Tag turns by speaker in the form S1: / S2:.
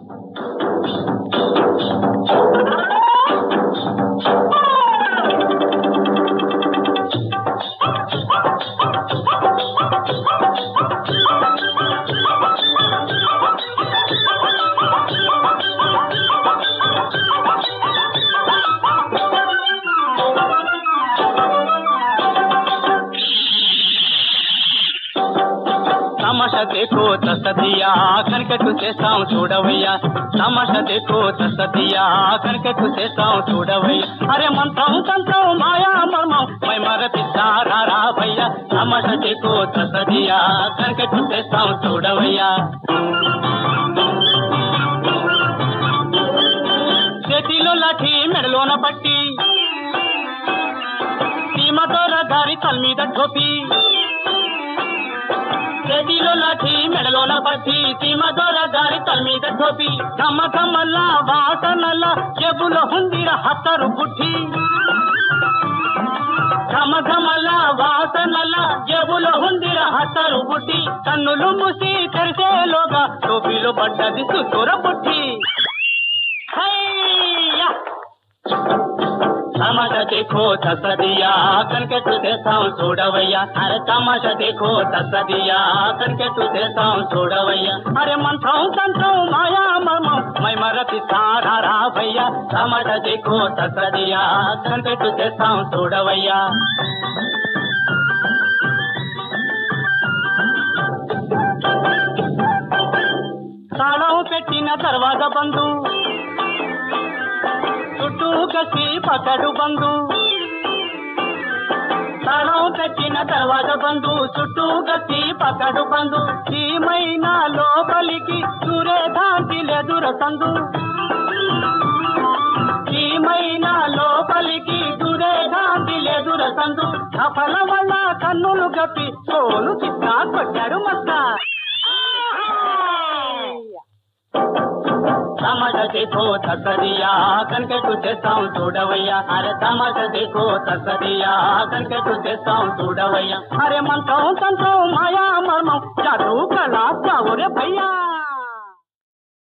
S1: తమాషా దేకో తసదియా కనకట్టు చేస్తాం చూడవయ్యా తమాషా దేకో తసదియా కనకట్టు చేస్తాం చూడవయ్యా అరే మంత్రం తంత్రం మాయా మర్మం మై మరపిస్తారా రావయ్యా తమాషా దేకో తసదియా కనకట్టు చేస్తాం చూడవయ్యా చేతిలో లాఠీ మెడలోన పట్టి సీమతో రగారి తల మీద టోపీ చేతిలో లాఠీ మెడలోన పట్టి సీమ దొర గారి తల మీద టోపి కమ్మ కమ్మల్ల వాసనల్ల చెబుల హుందిర హత్తరు పుట్టి కమ కమల వాసనల్ల జబుల హుందిర హత్తరు పుట్టి కన్నులు మూసి తెరిసేలోగా టోపీలో పడ్డది సుతుర పుట్టి హయ్యా తమాషా దేఖో తసదియా కనకే తు దేశాం చూడవయ్యా అరే తమాషా దేఖో తసదియా కనకే తు దేశాం చూడవయ్యా అరే మంత్రం తంత్రం మాయా మర్మం మై మరపి సారా రావయ్యా తమాషా దేఖో తసదియా కనకే తు దేశాం చూడవయ్యా తాళం పెట్టిన తర్వాత బంధు చుట్టూ కసి పకడు బంధు తాళం పెట్టిన తర్వాత బంధు చుట్టూ కసి పకడు బంధు చీమైన లోపలికి చూరే దాంతి లెదుర సందు చీమైన లోపలికి చూరే దాంతి లెదుర సందు సఫల వల్ల కన్నులు గప్పి సోలు చిక్క కొట్టాడు మస్తా తమాషా దేఖో తసదియా కనకే తు చేస్తాం చూడవయ్యా అరే తమాషా దేఖో తసదియా కనకే తు చేస్తాం చూడవయ్యా అరే మంత్రం తంత్రం మాయా మర్మం జాదు కళ చావురే భయ్యా